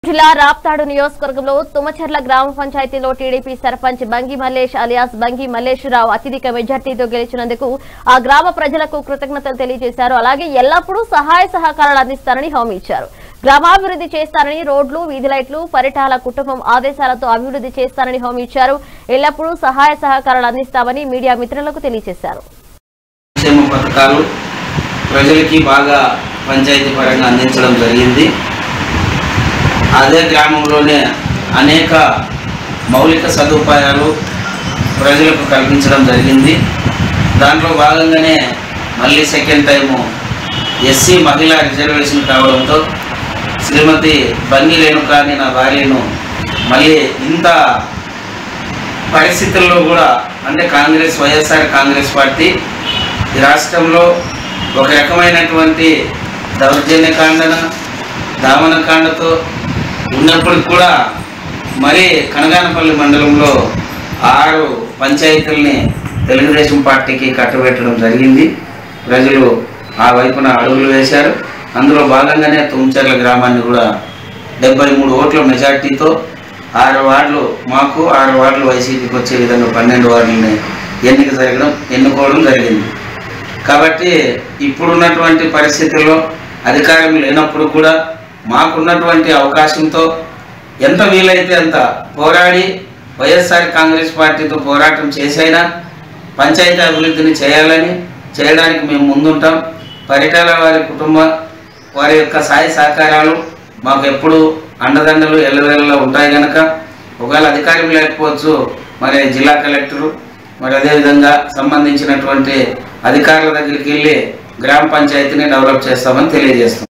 జిల్లా రాప్తాడు నియోజకవర్గంలో తుమచర్ల గ్రామ పంచాయతీలో టీడీపీ సర్పంచ్ బంగి మల్లేష్ అలియాస్ బంగి మల్లేశ్వరరావు అత్యధిక మెజార్టీతో గెలిచినందుకు ఆ గ్రామ ప్రజలకు కృతజ్ఞతలు తెలియజేశారు అలాగే ఎల్లప్పుడూ సహాయ సహకారాలు అందిస్తారని హామీ ఇచ్చారు గ్రామాభివృద్ధి చేస్తారని రోడ్లు వీధి లైట్లు పరిటాల కుటుంబం ఆదేశాలతో అభివృద్ధి చేస్తారని హామీ ఇచ్చారు ఎల్లప్పుడూ సహాయ సహకారాలు అందిస్తామని మీడియా మిత్రులకు తెలియజేశారు సంక్షేమ పథకాలు ప్రజలకి బాగా పంచాయతీ పరంగా అందించడం జరిగింది అదే గ్రామంలోనే అనేక మౌలిక సదుపాయాలు ప్రజలకు కల్పించడం జరిగింది దాంట్లో భాగంగానే మళ్ళీ సెకండ్ టైము ఎస్సీ మహిళా రిజర్వేషన్ కావడంతో శ్రీమతి బంగి రేణుక అనే నా భార్యను మళ్ళీ ఇంత పరిస్థితుల్లో కూడా అంటే కాంగ్రెస్ వైఎస్ఆర్ కాంగ్రెస్ పార్టీ ఈ రాష్ట్రంలో ఒక రకమైనటువంటి దౌర్జన్యకాండన దామనకాండతో ఉన్నప్పటికి కూడా మరి కనగానపల్లి మండలంలో ఆరు పంచాయతీల్ని తెలుగుదేశం పార్టీకి కట్టబెట్టడం జరిగింది ప్రజలు ఆ వైపున అడుగులు వేశారు అందులో భాగంగానే తుమ్చర్ల గ్రామాన్ని కూడా డెబ్బై మూడు ఓట్ల మెజార్టీతో ఆరు వార్డులు మాకు ఆరు వార్డులు వైసీపీకి వచ్చే విధంగా పన్నెండు వార్డులని ఎన్నిక జరగడం ఎన్నుకోవడం జరిగింది కాబట్టి ఇప్పుడున్నటువంటి పరిస్థితుల్లో అధికారం లేనప్పుడు కూడా మాకున్నటువంటి అవకాశంతో ఎంత వీలైతే అంత పోరాడి వైఎస్ఆర్ కాంగ్రెస్ పార్టీతో పోరాటం చేసైనా పంచాయతీ అభివృద్ధిని చేయాలని చేయడానికి మేము ముందుంటాం పరిటాల వారి కుటుంబ వారి యొక్క సాయ సహకారాలు మాకు ఎప్పుడు అండదండలు ఎల్లవేళలా ఉంటాయి కనుక ఒకవేళ అధికారం లేకపోవచ్చు మరి జిల్లా కలెక్టరు మరి అదేవిధంగా సంబంధించినటువంటి అధికారుల దగ్గరికి వెళ్ళి గ్రామ పంచాయతీని డెవలప్ చేస్తామని తెలియజేస్తాం